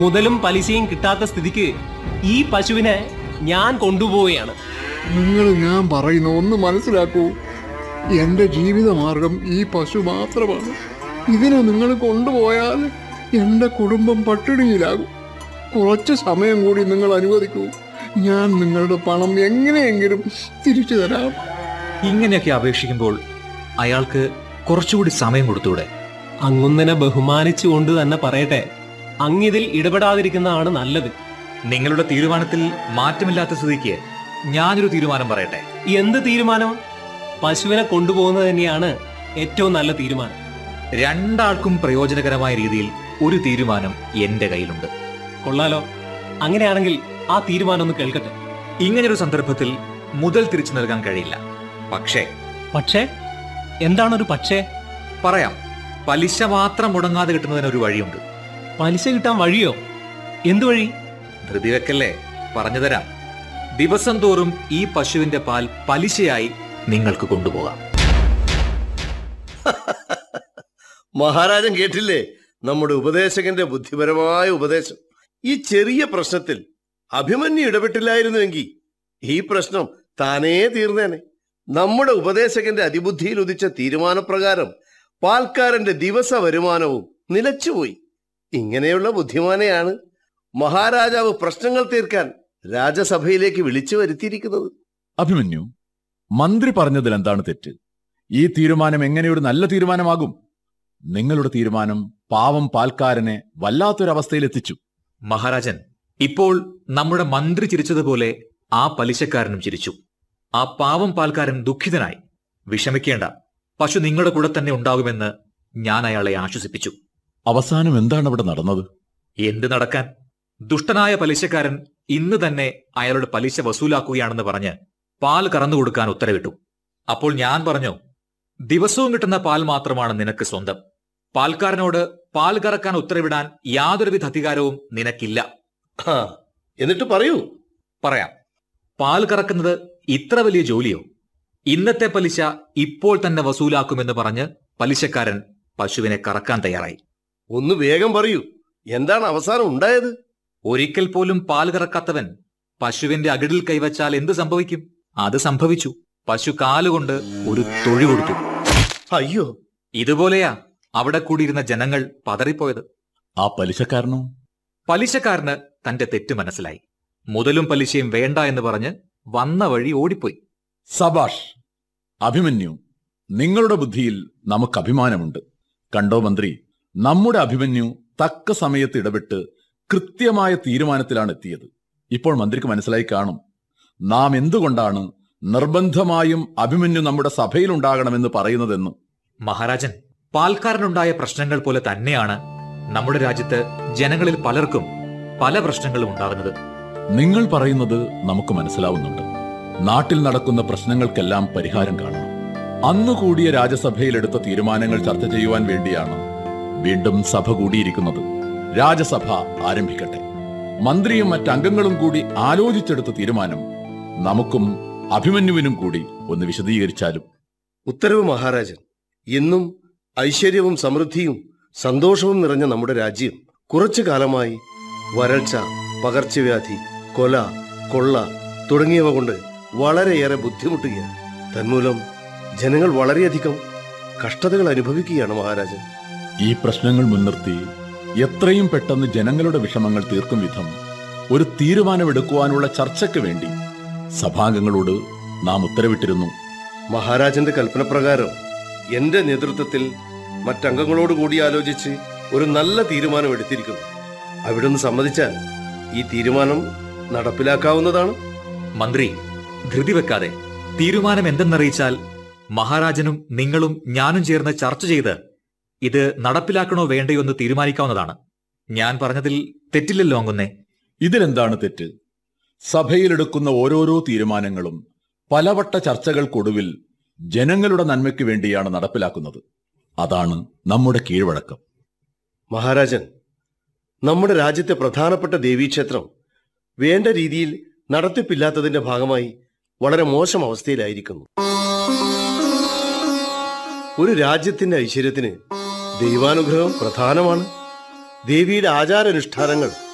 മുതലും പലിശയും കിട്ടാത്ത സ്ഥിതിക്ക് ഈ പശുവിനെ ഞാൻ കൊണ്ടുപോവുകയാണ് നിങ്ങൾ ഞാൻ പറയുന്ന ഒന്ന് മനസ്സിലാക്കൂ എൻ്റെ ജീവിതമാർഗം ഈ പശു മാത്രമാണ് ഇതിനെ നിങ്ങൾ കൊണ്ടുപോയാൽ എൻ്റെ കുടുംബം പട്ടിണിയിലാകും കുറച്ച് സമയം കൂടി നിങ്ങൾ അനുവദിക്കൂ ഞാൻ നിങ്ങളുടെ പണം എങ്ങനെയെങ്കിലും തിരിച്ചു തരാം ഇങ്ങനെയൊക്കെ അപേക്ഷിക്കുമ്പോൾ അയാൾക്ക് കുറച്ചുകൂടി സമയം കൊടുത്തൂടെ അങ്ങുന്നനെ ബഹുമാനിച്ചുകൊണ്ട് തന്നെ പറയട്ടെ അങ്ങിതിൽ ഇടപെടാതിരിക്കുന്നതാണ് നല്ലത് നിങ്ങളുടെ തീരുമാനത്തിൽ മാറ്റമില്ലാത്ത സ്ഥിതിക്ക് ഞാനൊരു തീരുമാനം പറയട്ടെ എന്ത് തീരുമാനം പശുവിനെ കൊണ്ടുപോകുന്നത് തന്നെയാണ് ഏറ്റവും നല്ല തീരുമാനം രണ്ടാൾക്കും പ്രയോജനകരമായ രീതിയിൽ ഒരു തീരുമാനം എന്റെ കയ്യിലുണ്ട് കൊള്ളാലോ അങ്ങനെയാണെങ്കിൽ ആ തീരുമാനം ഒന്ന് കേൾക്കട്ടെ ഇങ്ങനൊരു സന്ദർഭത്തിൽ മുതൽ തിരിച്ചു നൽകാൻ കഴിയില്ല പക്ഷേ പക്ഷേ എന്താണൊരു പക്ഷേ പറയാം പലിശ മാത്രം മുടങ്ങാതെ കിട്ടുന്നതിന് ഒരു വഴിയുണ്ട് പലിശ കിട്ടാൻ വഴിയോ എന്തു വഴി ധൃതി വെക്കല്ലേ പറഞ്ഞുതരാം ദിവസം തോറും ഈ പശുവിന്റെ പാൽ പലിശയായി നിങ്ങൾക്ക് കൊണ്ടുപോകാം മഹാരാജൻ കേട്ടില്ലേ നമ്മുടെ ഉപദേശകന്റെ ബുദ്ധിപരമായ ഉപദേശം ഈ ചെറിയ പ്രശ്നത്തിൽ അഭിമന്യു ഇടപെട്ടില്ലായിരുന്നുവെങ്കിൽ ഈ പ്രശ്നം താനേ തീർന്നേനെ നമ്മുടെ ഉപദേശകന്റെ അതിബുദ്ധിയിൽ ഉദിച്ച തീരുമാനപ്രകാരം പാൽക്കാരന്റെ ദിവസ വരുമാനവും നിലച്ചുപോയി ഇങ്ങനെയുള്ള ബുദ്ധിമാനെയാണ് മഹാരാജാവ് പ്രശ്നങ്ങൾ തീർക്കാൻ രാജസഭയിലേക്ക് വിളിച്ചു വരുത്തിയിരിക്കുന്നത് അഭിമന്യു മന്ത്രി പറഞ്ഞതിൽ എന്താണ് തെറ്റ് ഈ തീരുമാനം എങ്ങനെയൊരു നല്ല തീരുമാനമാകും നിങ്ങളുടെ തീരുമാനം പാവം പാൽക്കാരനെ വല്ലാത്തൊരവസ്ഥയിൽ എത്തിച്ചു മഹാരാജൻ ഇപ്പോൾ നമ്മുടെ മന്ത്രി ചിരിച്ചതുപോലെ ആ പലിശക്കാരനും ചിരിച്ചു ആ പാവം പാൽക്കാരൻ ദുഃഖിതനായി വിഷമിക്കേണ്ട പശു നിങ്ങളുടെ കൂടെ തന്നെ ഉണ്ടാകുമെന്ന് ഞാൻ അയാളെ ആശ്വസിപ്പിച്ചു അവസാനം എന്താണ് അവിടെ നടന്നത് എന്ത് നടക്കാൻ ദുഷ്ടനായ പലിശക്കാരൻ ഇന്ന് തന്നെ അയാളുടെ പലിശ വസൂലാക്കുകയാണെന്ന് പറഞ്ഞ് പാൽ കറന്നു കൊടുക്കാൻ ഉത്തരവിട്ടു അപ്പോൾ ഞാൻ പറഞ്ഞു ദിവസവും കിട്ടുന്ന പാൽ മാത്രമാണ് നിനക്ക് സ്വന്തം പാൽക്കാരനോട് പാൽ കറക്കാൻ ഉത്തരവിടാൻ യാതൊരുവിധ അധികാരവും നിനക്കില്ല ആ എന്നിട്ട് പറയൂ പറയാം പാൽ കറക്കുന്നത് ഇത്ര വലിയ ജോലിയോ ഇന്നത്തെ പലിശ ഇപ്പോൾ തന്നെ വസൂലാക്കുമെന്ന് പറഞ്ഞ് പലിശക്കാരൻ പശുവിനെ കറക്കാൻ തയ്യാറായി ഒന്ന് വേഗം പറയൂ എന്താണ് അവസാനം ഉണ്ടായത് ഒരിക്കൽ പോലും പാൽ കറക്കാത്തവൻ പശുവിന്റെ അകിടിൽ കൈവച്ചാൽ എന്ത് സംഭവിക്കും അത് സംഭവിച്ചു പശു കാലുകൊണ്ട് ഒരു തൊഴി കൊടുത്തു അയ്യോ ഇതുപോലെയാ അവിടെ കൂടിയിരുന്ന ജനങ്ങൾ പതറിപ്പോയത് ആ പലിശക്കാരനോ പലിശക്കാരന് തന്റെ തെറ്റ് മനസ്സിലായി മുതലും പലിശയും വേണ്ട എന്ന് പറഞ്ഞ് വന്ന വഴി ഓടിപ്പോയി സബാഷ് അഭിമന്യു നിങ്ങളുടെ ബുദ്ധിയിൽ നമുക്ക് അഭിമാനമുണ്ട് കണ്ടോ മന്ത്രി നമ്മുടെ അഭിമന്യു തക്ക സമയത്ത് ഇടപെട്ട് കൃത്യമായ തീരുമാനത്തിലാണ് എത്തിയത് ഇപ്പോൾ മന്ത്രിക്ക് മനസ്സിലായി കാണും നാം എന്തുകൊണ്ടാണ് നിർബന്ധമായും അഭിമന്യു നമ്മുടെ സഭയിലുണ്ടാകണമെന്ന് പറയുന്നതെന്ന് മഹാരാജൻ പാൽക്കാരനുണ്ടായ പ്രശ്നങ്ങൾ പോലെ തന്നെയാണ് നമ്മുടെ രാജ്യത്ത് ജനങ്ങളിൽ പലർക്കും പല പ്രശ്നങ്ങളും ഉണ്ടാകുന്നത് നിങ്ങൾ പറയുന്നത് നമുക്ക് മനസ്സിലാവുന്നുണ്ട് നാട്ടിൽ നടക്കുന്ന പ്രശ്നങ്ങൾക്കെല്ലാം പരിഹാരം കാണണം അന്ന് കൂടിയ രാജസഭയിൽ എടുത്ത തീരുമാനങ്ങൾ ചർച്ച ചെയ്യുവാൻ വേണ്ടിയാണ് വീണ്ടും സഭ കൂടിയിരിക്കുന്നത് രാജസഭ ആരംഭിക്കട്ടെ മന്ത്രിയും മറ്റംഗങ്ങളും കൂടി ആലോചിച്ചെടുത്ത തീരുമാനം നമുക്കും അഭിമന്യുവിനും കൂടി ഒന്ന് വിശദീകരിച്ചാലും ഉത്തരവ് മഹാരാജൻ ഇന്നും ഐശ്വര്യവും സമൃദ്ധിയും സന്തോഷവും നിറഞ്ഞ നമ്മുടെ രാജ്യം കുറച്ചു കാലമായി വരൾച്ച പകർച്ചവ്യാധി കൊല കൊള്ള തുടങ്ങിയവ കൊണ്ട് വളരെയേറെ ബുദ്ധിമുട്ടുകയാണ് തന്മൂലം ജനങ്ങൾ വളരെയധികം കഷ്ടതകൾ അനുഭവിക്കുകയാണ് മഹാരാജൻ ഈ പ്രശ്നങ്ങൾ മുൻനിർത്തി എത്രയും പെട്ടെന്ന് ജനങ്ങളുടെ വിഷമങ്ങൾ തീർക്കും വിധം ഒരു തീരുമാനമെടുക്കുവാനുള്ള ചർച്ചയ്ക്ക് വേണ്ടി സഭാംഗങ്ങളോട് നാം ഉത്തരവിട്ടിരുന്നു മഹാരാജന്റെ കൽപ്പനപ്രകാരം എന്റെ നേതൃത്വത്തിൽ മറ്റംഗങ്ങളോട് കൂടി ആലോചിച്ച് ഒരു നല്ല തീരുമാനം എടുത്തിരിക്കുന്നു അവിടുന്ന് സമ്മതിച്ചാൽ ഈ തീരുമാനം നടപ്പിലാക്കാവുന്നതാണ് മന്ത്രി ധൃതി വെക്കാതെ തീരുമാനം എന്തെന്നറിയിച്ചാൽ മഹാരാജനും നിങ്ങളും ഞാനും ചേർന്ന് ചർച്ച ചെയ്ത് ഇത് നടപ്പിലാക്കണോ വേണ്ടയോ എന്ന് തീരുമാനിക്കാവുന്നതാണ് ഞാൻ പറഞ്ഞതിൽ തെറ്റില്ലല്ലോ അങ്ങുന്നേ ഇതിലെന്താണ് തെറ്റ് സഭയിലെടുക്കുന്ന ഓരോരോ തീരുമാനങ്ങളും പലവട്ട ചർച്ചകൾക്കൊടുവിൽ ജനങ്ങളുടെ നന്മയ്ക്ക് വേണ്ടിയാണ് നടപ്പിലാക്കുന്നത് അതാണ് നമ്മുടെ കീഴ്വഴക്കം മഹാരാജൻ നമ്മുടെ രാജ്യത്തെ പ്രധാനപ്പെട്ട ദേവീക്ഷേത്രം വേണ്ട രീതിയിൽ നടത്തിപ്പില്ലാത്തതിന്റെ ഭാഗമായി വളരെ മോശം അവസ്ഥയിലായിരിക്കുന്നു ഒരു രാജ്യത്തിന്റെ ഐശ്വര്യത്തിന് ദൈവാനുഗ്രഹം പ്രധാനമാണ് ദേവിയുടെ ആചാരാനുഷ്ഠാനങ്ങൾ